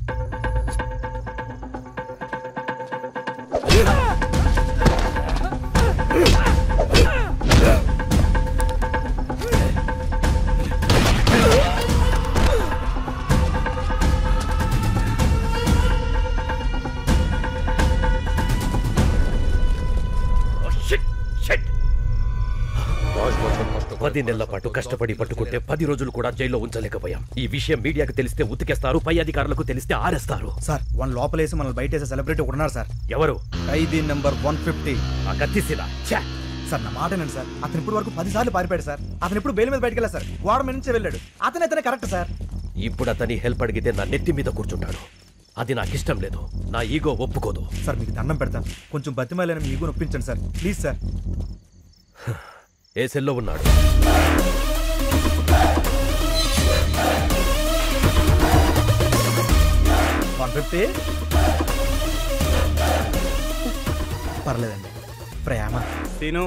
పది నెలల పాటు కష్టపడి పట్టుకుంటే పది రోజులు కూడా జైల్లో ఉంచలేకపోయాం ఈ విషయం మీడియాకు తెలిస్తే ఉతికేస్తారు పై అధికారులకు తెలిస్తే ఆరేస్తారు సార్ వన్ లోపలేసి మనల్ని బయట వేసే సెలబ్రిటీ ఒకడున్నారు సార్ ఎవరు ఖైదీ నెంబర్ వన్ ఫిఫ్టీ ఆ కత్తిసినా సార్ నా మాట వినండి సార్ అతను ఇప్పుడు వరకు పది సార్లు పారిపోయాడు సార్ అతను ఇప్పుడు బెయిల్ మీద బయటకు వెళ్ళారు సార్ గోడ మీద నుంచి వెళ్ళాడు అతను అతనే కరెక్ట్ సార్ ఇప్పుడు అతని హెల్ప్ అడిగితే నా నెత్తి మీద కూర్చుంటాడు అది నాకు ఇష్టం లేదు నా ఈగో ఒప్పుకోదు సార్ మీకు దండం పెడతాను కొంచెం బతిమాలని మీ ఈగో నొప్పించండి సార్ ప్లీజ్ సార్ ఏ సెల్లో ఉన్నాడు వన్ ఫిఫ్టీ పర్లేదండి ప్రేమ సీను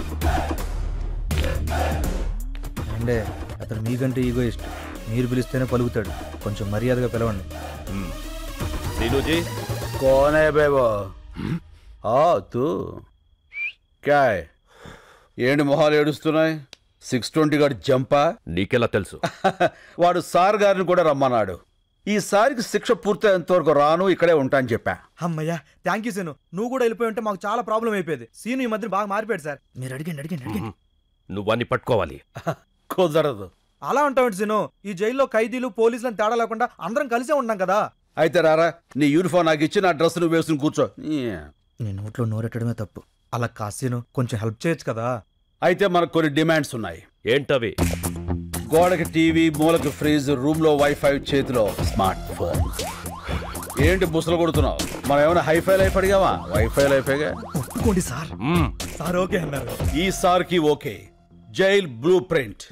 అంటే అతను మీకంటే ఈగో ఇష్టం మీరు పిలిస్తేనే పలుకుతాడు కొంచెం మర్యాదగా పిలవండి सीनू जी कौन है बे वो हाँ तू क्या है ఏంటి మొహాలు ఏడుస్తున్నాయి సిక్స్ ట్వంటీ గారు జంపా నీకెలా తెలుసు వాడు సార్ గారిని కూడా రమ్మన్నాడు ఈసారికి శిక్ష పూర్తయ్యేంత వరకు రాను ఇక్కడే ఉంటా అని చెప్పా అమ్మయ్యా థ్యాంక్ యూ సీను నువ్వు కూడా వెళ్ళిపోయి ఉంటే మాకు చాలా ప్రాబ్లం అయిపోయేది సీను ఈ మధ్య బాగా మారిపోయాడు సార్ మీరు అడిగండి అడిగండి అడిగండి నువ్వన్నీ పట్టుకోవాలి కుదరదు అలా ఉంటావు సీను ఈ జైల్లో ఖైదీలు పోలీసులను తేడా లేకుండా అందరం కలిసే ఉన్నాం కదా అయితే రారా నీ యూనిఫామ్ నాకు ఇచ్చి నా డ్రెస్ నువ్వు వేసుకుని కూర్చో ఈ. నీ నోట్లో నోరెట్టడమే తప్పు అలా కాసీను కొంచెం హెల్ప్ చేయొచ్చు కదా అయితే మనకు కొన్ని డిమాండ్స్ ఉన్నాయి ఏంటవి గోడకి టీవీ మూలకి ఫ్రిజ్ రూమ్ లో వైఫై చేతిలో స్మార్ట్ ఫోన్ ఏంటి బుసలు కొడుతున్నావు మనం ఏమైనా హైఫై లైఫ్ అడిగావా వైఫై లైఫేగా ఒప్పుకోండి సార్ మ్మ్. సార్ ఓకే అన్నారు ఈ సార్కి okay jail blueprint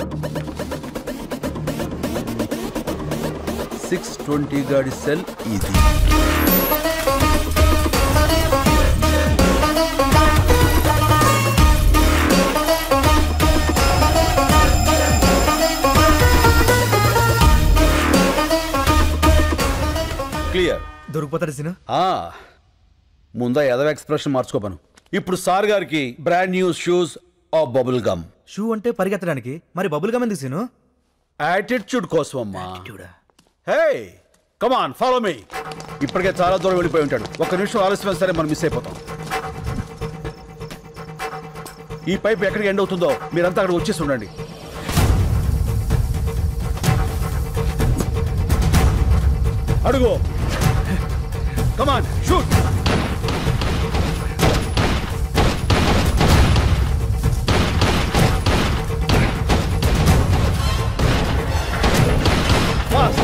six twenty గాడి సెల్ ఇది క్లియర్ దొరికిపోతాడు సీను ఆ, ముందా ఎదవ ఎక్స్ప్రెషన్ మార్చుకోపను ఇప్పుడు సార్ గారికి బ్రాండ్ న్యూ షూస్ ఆ బబుల్ గమ్ షూ అంటే పరిగెత్తడానికి మరి బబుల్ గమ్ ఎందుకు సీను యాటిట్యూడ్ కోసం అమ్మా హే కమాన్ ఫాలో మీ ఇప్పటికే చాలా దూరం వెళ్ళిపోయి ఉంటాడు ఒక్క నిమిషం ఆలస్యం సరే మనం మిస్ అయిపోతాం ఈ పైప్ ఎక్కడికి ఎండ్ అవుతుందో మీరంతా అక్కడ వచ్చేసి ఉండండి అడుగు కమాన్ షూట్ ఫాస్ట్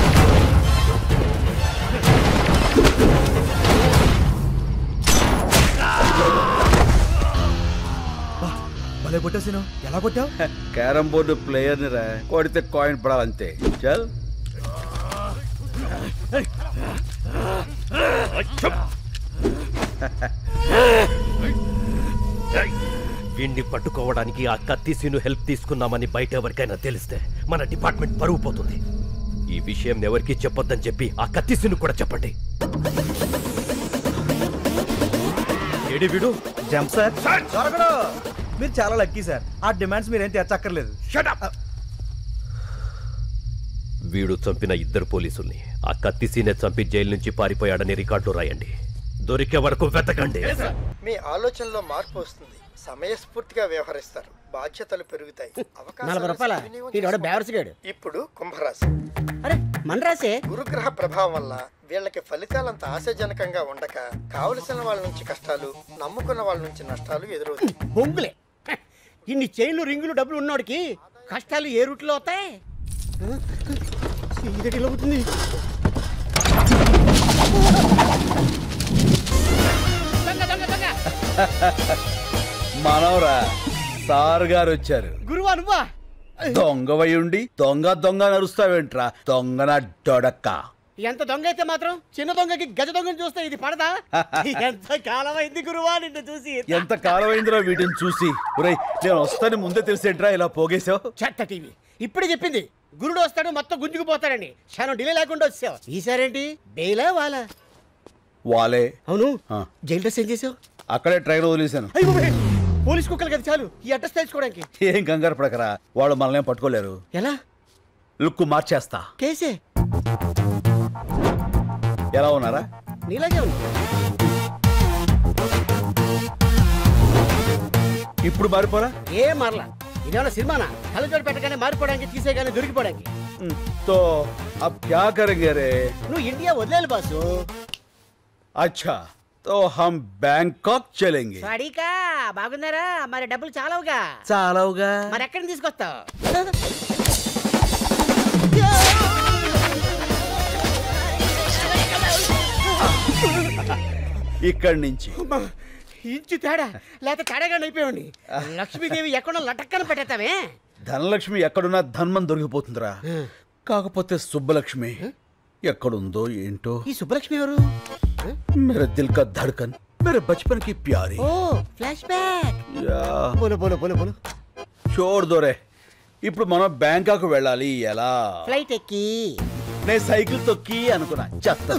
భలే కొట్టావు సీను ఎలా కొట్టావు క్యారం బోర్డు ప్లేయర్ ని రా కొడితే కాయిన్ పడాలంతే చల్ వీణ్ణి పట్టుకోవడానికి ఆ కత్తిసీను హెల్ప్ తీసుకున్నామని బయట ఎవరికైనా తెలిస్తే మన డిపార్ట్మెంట్ పరువు పోతుంది ఈ విషయం ఎవరికీ చెప్పొద్దని చెప్పి ఆ కత్తిసీను కూడా చెప్పండి ఏడి వీడు జంప్ సార్ దొరకడు మీరు చాలా లక్కీ సార్ ఆ డిమాండ్స్ మీరేం తీర్చక్కర్లేదు వీడు చంపిన ఇద్దరు పోలీసుల్ని ఆ కత్తిసీనే చంపి జైలు నుంచి పారిపోయాడని రికార్డులో రాయండి దొరికే వరకు వెతకండి మీ ఆలోచనలో మార్పు వస్తుంది సమయస్ఫూర్తిగా వ్యవహరిస్తారు బాధ్యతలు పెరుగుతాయి అవకాశాలు నలభై రూపాయల సద్వినియోగం ఈడోడ చేసుకోవాలి. బేవర్సిగాడు ఇప్పుడు కుంభరాశి అరే మన రాసే గురుగ్రహ ప్రభావం వల్ల వీళ్ళకి ఫలితాలంత ఆశాజనకంగా ఉండక కావలసిన వాళ్ళ నుంచి కష్టాలు నమ్ముకున్న వాళ్ళ నుంచి నష్టాలు ఎదురవుతాయి బొంగులే హ, ఇన్ని చైన్లు రింగులు డబ్బులు ఉన్నోడికి కష్టాలు ఏ రూట్లో అవుతాయి ఇదటి ఇలా అవుతుంది దొంగ, దొంగ, దొంగ. మనవరా సార్ గారు వచ్చారు గురువా నువ్వా దొంగవై ఉండి దొంగ దొంగ నరుస్తావేంట్రా దొంగన డొడక్క ఎంత దొంగ అయితే మాత్రం చిన్న దొంగకి గజ దొంగని చూస్తే ఇది పడదా ఎంత కాలం అయింది గురువా నిన్ను చూసి ఎంత కాలమైందిరా వీటిని చూసి ఒరేయ్ నేను వస్తాను ముందే తెలిసేంట్రా ఇలా పోగేశావు చెత్త టీవీ ఇప్పుడే చెప్పింది గురుడు వస్తాడు మొత్తం గుంజుకుపోతాడని క్షణం డిలే లేకుండా వచ్చావు ఈసారేంటి బెయిలా వాలా వాలే అవును ఆ. జైలు డ్రెస్ ఏం చేసావు అక్కడే ట్రైన్ వదిలేశాను అయ్యో బాబోయ్, పోలీస్ కుక్కలు కదా చాలు ఈ అడ్రస్ తెలుసుకోవడానికి ఏం కంగారు పడకరా వాళ్ళు మనల్ని పట్టుకోలేరు ఎలా లుక్ మార్చేస్తా కేసే ఎలా ఉన్నారా నీలాగే ఉంది ఇప్పుడు మారిపోరా ఏం మారలా ఇదేమన్నా సినిమానా కళ్ళజోడు పెట్టగానే మారిపోవడానికి తీసేగానే దొరికిపోవడానికి हम्म, तो अब क्या करेंगे रे నువ్వు ఇండియా వదిలేదు బాసు अच्छा तो हम बैंकॉक चलेंगे సాడీకా బాగున్నారా మరి డబ్బులు చాలవుగా చాలవుగా మరి ఎక్కడిని తీసుకొస్తావు ఇక్కడి నుంచి అమ్మా, ఇంచు తేడా లేకపోతే తేడాగా అయిపోయావండి లక్ష్మీదేవి ఎక్కడో లటక్కన పెట్టేస్తావే ధనలక్ష్మి ఎక్కడున్నా ధన్మం దొరికిపోతుందిరా కాకపోతే సుబ్బలక్ష్మి ఎక్కడుందో ఏంటో ఈ సుబ్బలక్ష్మి ఎవరు मेरे दिल का धड़कन मेरे बचपन की प्यारी ఓ ఫ్లాష్ బ్యాక్ యా బోలో బోలో బోలో బోలో చూడు దొరే ఇప్పుడు మనం బ్యాంకాక్ వెళ్ళాలి ఎలా ఫ్లైట్ ఎక్కి నేను సైకిల్ తొక్కి అనుకున్నా చెత్త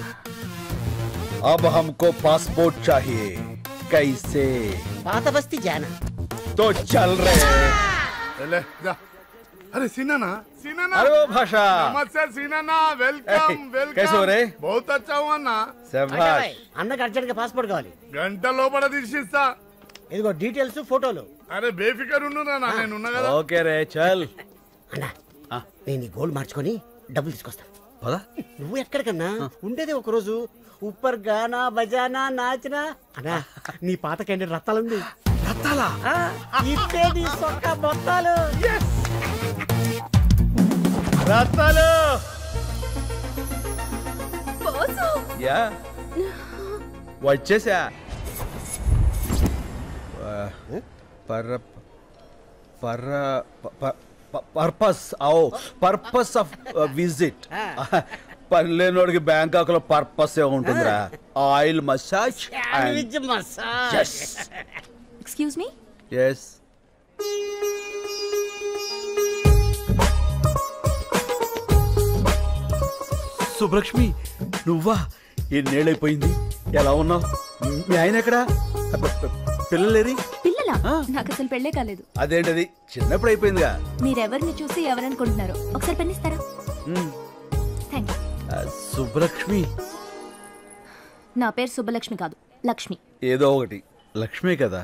अब हमको पासपोर्ट चाहिए कैसे పాత బస్తీ జానా तो चल रहे ले जा अरे सीनाना सीनाना अरे वो भाषा नमस्ते सीनाना वेलकम ए, वेलकम कैसे हो रे? बहुत अच्छा हुआ ना శభాష్ అన్నకి అర్జెంట్ గా పాస్పోర్ట్ కావాలి గంట లోపల తీసిస్తా ఇదిగో డీటెయిల్స్ ఫోటోలు అరే బేఫికర్ ఉండు నా నేను ఉన్నా కదా ఓకే రే చల్ అన్నా ఆ. నేను ఈ గోల్డ్ మార్చుకొని డబ్బులు తీసుకొస్తాను పదా నువ్వు ఎక్కడికన్నా ఉండేదే ఒక రోజు ఉప్పర్ గానా బజానా నాచనా అన్నా నీ పాత క్యాండిడేట్ రత్తాలుంది రత్తాలా ఇప్పే నీ సొక్క మొత్తాలు రత్తాలు యా వచ్చేసా పర్ పర్ purpose oh purpose of visit పని లేనోడికి బ్యాంకాక్ లో పర్పస్ ఏ ఉంటుందిరా oil massage sandwich massage excuse me yes Subbalakshmi నువ్వా ఎన్నేళ్ళైపోయింది ఎలా ఉన్నావు మీ ఆయన ఎక్కడా అబ్బ, పిల్లలేరి పిల్లలా ఆ. నాకు అసలు పెళ్ళే కాలేదు అదేంటది చిన్నప్పుడు అయిపోయిందిగా మీరెవరిని చూసి ఎవరనుకుంటున్నారు ఒకసారి పెన్నిస్తారా మ్, థ్యాంక్ యూ ఆ, సుబ్బలక్ష్మి నా పేరు సుబ్బలక్ష్మి కాదు లక్ష్మి ఏదో ఒకటి లక్ష్మే కదా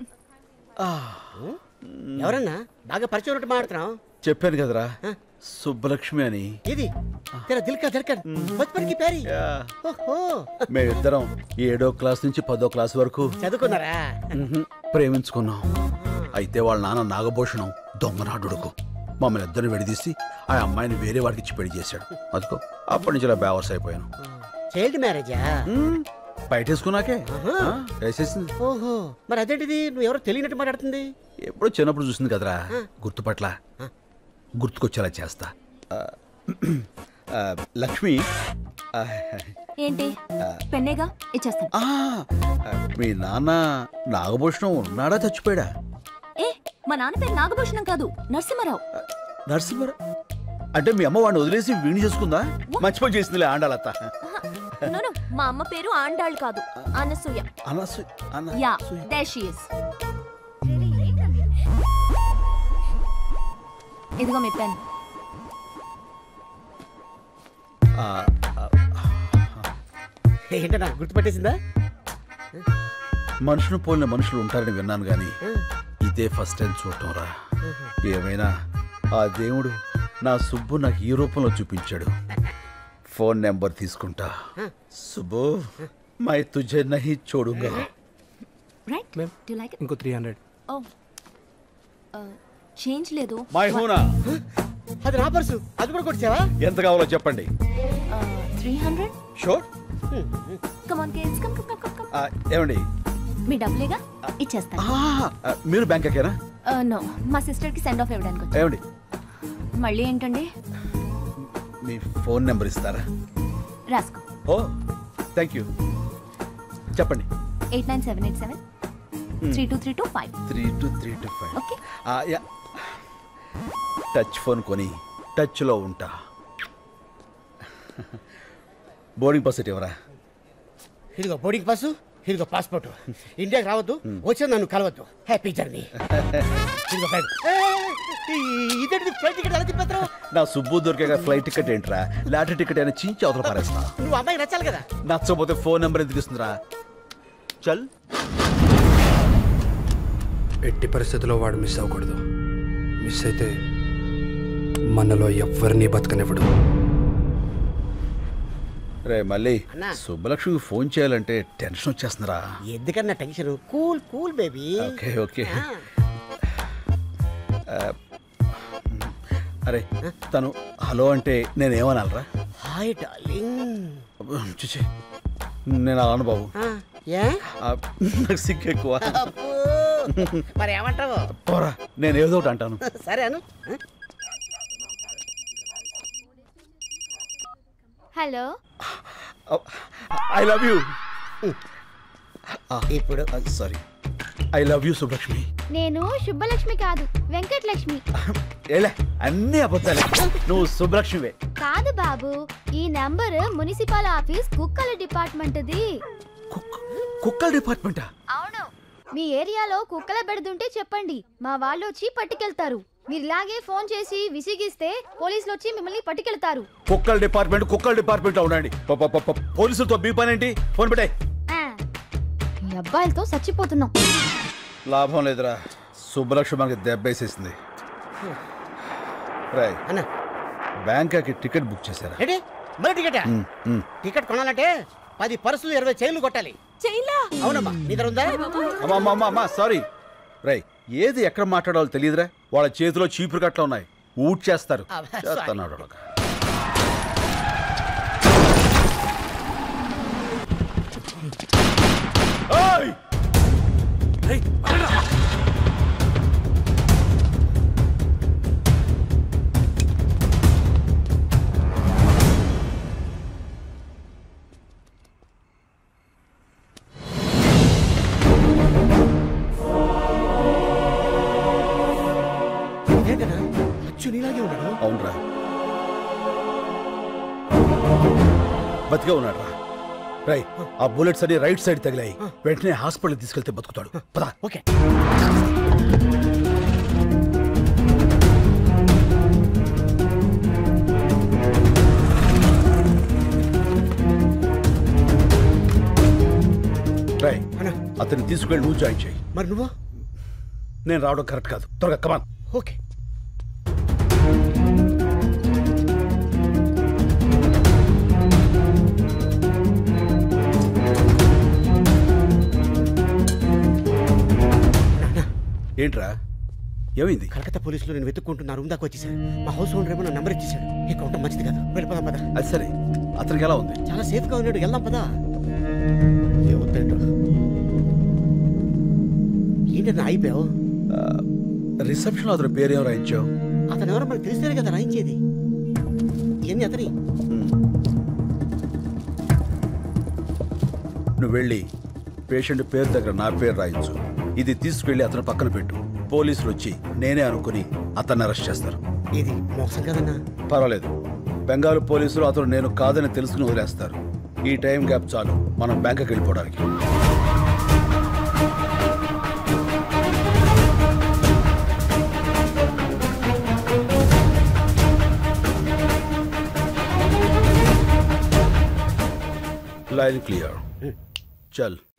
ఎవరన్నా బాగా పరిచయం ఉన్నట్టు మాట్లాడుతున్నావు చెప్పాను కదరా సుబ్బలక్ష్మి అని ఇది తెరా దిల్ కా ధడ్కన్ బచ్పన్ కి ప్యారీ యా. ఓహో మేమిద్దరం ఏడో క్లాస్ నుంచి పదో క్లాస్ వరకు చదువుకున్నారా మ్హూ. ప్రేమించుకున్నాం అయితే వాళ్ళ నాన్న నాగభూషణం దొంగనాడుడుకు మమ్మల్ని ఇద్దరిని విడదీసి ఆ అమ్మాయిని వేరే వాడికి ఇచ్చి పెళ్లి చేశాడు అదిగో అప్పటి నుంచి ఇలా బేవర్స్ అయిపోయాను చైల్డ్ మ్యారేజా మ్, బయటేసుకున్నాకే ఆ, వేసేసింది ఓహో మరి అదేంటిది నువ్వు ఎవరో తెలియనట్టు మాట్లాడుతుంది ఎప్పుడో చిన్నప్పుడు చూసింది కదరా గుర్తుపట్ల గుర్తుకొచ్చేలా చేస్తా ఆ, ఆ, లక్ష్మి ఆ, ఏంటి పెన్నేగా ఇచ్చేస్తాను ఆ, మీ నాన్న నాగభూషణం ఉన్నాడా చచ్చిపోయాడా ఏ మా నాన్న పేరు నాగభూషణం కాదు నరసింహారావు నరసింహరా అంటే మీ అమ్మ వాడిని వదిలేసి వీణి చేసుకుందా మంచి పని చేసిందిలే ఆండాలత్త No, no, మా అమ్మ పేరు ఆండాళ్ కాదు Anasuya Anasuya Anasuya. There she is ఇదిగో మీ పెన్ ఆ, ఆ, ఏంటన్నా గుర్తుపట్టేసిందా మనుషులు పోలిన మనుషులు ఉంటారని విన్నాను గాని ఇదే ఫస్ట్ టైం చూడటం రా ఏమైనా ఆ దేవుడు నా సుబ్బు నాకు ఈ రూపంలో చూపించాడు ఫోన్ నెంబర్ తీసుకుంటా సుబ్బు మై తుజే నహి చూడుగా రైట్ డు లైక్ ఇంకో త్రీ హండ్రెడ్ ఓ చేంజ్ లేదు మై హూనా అది నా పర్సు అది కూడా కొట్టావా ఎంత కావాలో చెప్పండి త్రీ హండ్రెడ్ షూర్ కమాన్ కేన్స్ కమ్ కమ్ కమ్ కమ్ ఏమండి మీ డబ్బులేగా ఇచ్చేస్తాను ఆ, ఆ, మీరు బ్యాంక్ ఎక్కారా నో మా సిస్టర్ కి సెండ్ ఆఫ్ ఇవ్వడానికి వచ్చాను ఏమండి మళ్ళీ ఏంటండి మీ ఫోన్ నెంబర్ ఇస్తారా రాసుకో ఓ థ్యాంక్ యూ చెప్పండి eight nine seven eight seven three two three two five three two three two five okay yeah touch phone కొని టచ్లో ఉంటా బోర్డింగ్ పాస్ ఇటు ఎవరా ఇదిగో బోర్డింగ్ పాసు ఇదిగో పాస్పోర్ట్ ఇండియాకి రావద్దు వచ్చి నన్ను కలవద్దు హ్యాపీ జర్నీ ఇదిగో బ్యాగ్ ఇదేంటి ఫ్లైట్ టికెట్ ఎలా తిప్పేస్తావు నా సుబ్బు దొరికే ఫ్లైట్ టికెట్ ఏంట్రా లాటరీ టికెట్ అయినా చించి అవతల పారేస్తా నువ్వు అమ్మాయి నచ్చాలి కదా నచ్చకపోతే ఫోన్ నెంబర్ ఎందుకు ఇస్తుందిరా చల్ ఎట్టి పరిస్థితుల్లో వాడు మిస్ అవ్వకూడదు మిస్ అయితే మనలో ఎవ్వరినీ బతకనివ్వడు రే మళ్ళీ అన్నా. సుబ్బలక్ష్మికి ఫోన్ చేయాలంటే టెన్షన్ వచ్చేస్తుందిరా ఎందుకన్నా tension cool cool baby okay okay అరే తను హలో అంటే నేనేమనాలరా హాయ్ డార్లింగ్ చూచి నేను అలాను బాబు ఏ ఆ, నాకు సిగ్గు ఎక్కువ అబ్బో. మరి ఏమంటావు పోరా నేను ఏదో ఒకటి అంటాను సరే అను హలో ఐ లవ్ యూ ఇప్పుడు sorry I love you Subbalakshmi నేను శుభలక్ష్మి కాదు వెంకటలక్ష్మి ఏలే అన్నీ అబద్ధాలే నువ్వు సుబ్బలక్ష్మివే కాదు బాబు ఈ నంబర్ మున్సిపల్ ఆఫీస్ కుక్కల డిపార్ట్మెంట్ది కుక్క- కుక్కల డిపార్ట్మెంటా అవును మీ ఏరియాలో కుక్కల బెడదుంటే చెప్పండి మా వాళ్ళు వచ్చి పట్టుకెళ్తారు మీరు ఇలాగే ఫోన్ చేసి విసిగిస్తే పోలీసులు వచ్చి మిమ్మల్ని పట్టుకెళ్తారు కుక్కల డిపార్ట్మెంట్ కుక్కల డిపార్ట్మెంట్ ఉండండి ప- ప- ప- ప- పోలీసులతో మీ పని ఏంటి ఫోన్ పెట్టాయి ఆ, ఈ అబ్బాయిలతో చచ్చిపోతున్నాం లాభం లేదురా సుబ్బలక్ష్మి మనకి దెబ్బేసేసింది రాయ్ అన్న బ్యాంకాకి టికెట్ బుక్ చేశారా ఏంటి మరి టికెట్ ఉమ్, ఉమ్. టికెట్ కొనాలంటే పది పర్సులు ఇరవై చైన్లు కొట్టాలి చైలా అవునమ్మా నీ దగ్గర ఉందా అమ్మా అమ్మా అమ్మా అమ్మా సారీ రై ఏది ఎక్కడ మాట్లాడాలో తెలియదురా వాళ్ళ చేతిలో చీపురు కట్ల ఉన్నాయి ఊట్ చేస్తారు అబ్బా, sorry. చేస్తున్నాడు వాడు. ఓయ్! ఇదేంటన్నా అచ్చు నీలాగే ఉన్నాడు అవునరా బతికే ఉన్నాడు రా రై ఆ బుల్లెట్స్ అన్ని రైట్ సైడ్ తగిలాయి వెంటనే హాస్పిటల్ తీసుకెళ్తే బతుకుతాడు పదా ఓకే రై అన్నా అతన్ని తీసుకెళ్ళి నువ్వు జాయిన్ చేయి మరి నువ్వు నేను రావడం కరెక్ట్ కాదు త్వరగా కమాన్ ఓకే ఏంట్రా ఏమైంది కలకత్తా పోలీసులు నేను వెతుక్కుంటున్నా రూమ్ దాకా వచ్చేసాడు మా హౌస్ ఓనర్ ఏమో నా నెంబర్ ఇచ్చేసాడు ఇక ఉండటం మంచిది కాదు వెళ్ళిపోదాం పద అది సరే అతనికి ఎలా ఉంది చాలా సేఫ్ గా ఉన్నాడు వెళ్దాం పదా ఏమవుతాడు ఏంటన్నా అయిపోయావు రిసెప్షన్ అతని పేరేం రాయించావు అతను ఎవరో మనకు తెలిస్తేనే కదా రాయించేది ఏంది అతని నువ్వు వెళ్ళి పేషెంట్ పేరు దగ్గర నా పేరు రాయించు ఇది తీసుకెళ్ళి అతని పక్కన పెట్టు పోలీసులు వచ్చి నేనే అనుకుని అతన్ని అరెస్ట్ చేస్తారు ఇది మోసం కదన్నా పర్వాలేదు బెంగాల్ పోలీసులు అతను నేను కాదని తెలుసుకుని వదిలేస్తారు ఈ టైం గ్యాప్ చాలు మనం బ్యాంకుకి వెళ్ళిపోవడానికి లైన్ క్లియర్ చల్